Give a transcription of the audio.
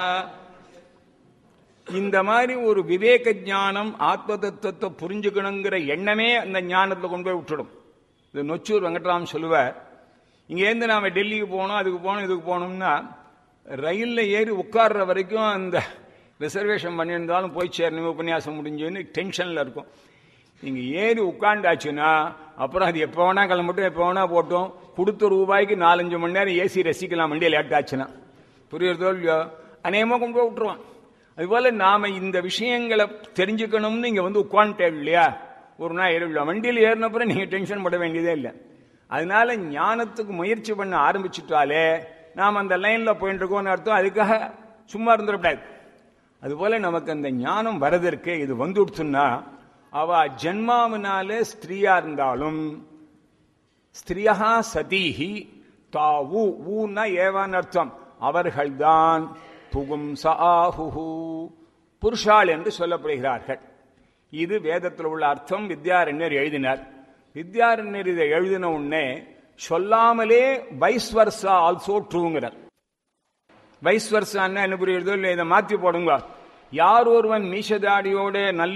இந்த மாதிரி ஒரு விவேக ஞானம் ஆத்ம தத்துவத்தை புரிஞ்சுக்கணுங்கிற எண்ணமே அந்த ஞானத்துல கொண்டு போய் விட்டுடும் இது நொச்சூர் வெங்கட்ராம் சொல்லுவார் இங்கேருந்து நாம டெல்லிக்கு போகணும் அதுக்கு போகணும் இதுக்கு போகணும்னா ரயில்ல ஏறி உட்கார்ற வரைக்கும் அந்த ரிசர்வேஷன் பண்ணியிருந்தாலும் போய் சேரணும் உபன்யாசம் முடிஞ்சுன்னு டென்ஷன்ல இருக்கும் நீங்க ஏறி உட்காண்டாச்சுன்னா அப்புறம் அது எப்போ வேணா கிளம்பட்டும் எப்போ வேணா போட்டோம் கொடுத்த ரூபாய்க்கு நாலஞ்சு மணி நேரம் ஏசி ரசிக்கலாம் வண்டியில் லேட் ஆச்சுன்னா புரியுறதோ இல்லையோ அநேகமாக கொண்டு போய் விட்டுருவான் அதுபோல நாம இந்த விஷயங்களை தெரிஞ்சுக்கணும்னு இங்க வந்து உட்காந்துட்டேன் இல்லையா ஒரு நாள் ஏறிவிடலாம் வண்டியில் ஏறினப்புறம் நீங்க டென்ஷன் பட வேண்டியதே இல்லை அதனால ஞானத்துக்கு முயற்சி பண்ண ஆரம்பிச்சுட்டாலே நாம் அந்த லைன்ல போயிட்டு இருக்கோம்னு அர்த்தம் அதுக்காக சும்மா இருந்துடக்கூடாது அதுபோல நமக்கு அந்த ஞானம் வரதற்கு இது வந்துடுச்சுன்னா அவ ஜென்மாவினாலே ஸ்திரீயா இருந்தாலும் ஸ்திரியா சதீஹி தாவு ஊன்னா ஏவான் அர்த்தம் அவர்கள்தான் புகும்சாஹு புருஷாள் என்று சொல்லப்படுகிறார்கள் இது வேதத்தில் உள்ள அர்த்தம் வித்யாரண்யர் எழுதினார் வித்யாரண்யர் இதை எழுதின உடனே சொல்லாமலே வைஸ்வர்சா ஆல்சோ ட்ரூங்கிறார் வைஸ்வர்சான்னா என்ன புரியுறதோ இல்லை இதை மாத்தி போடுங்க யார் ஒருவன் மீசதாடியோட நல்ல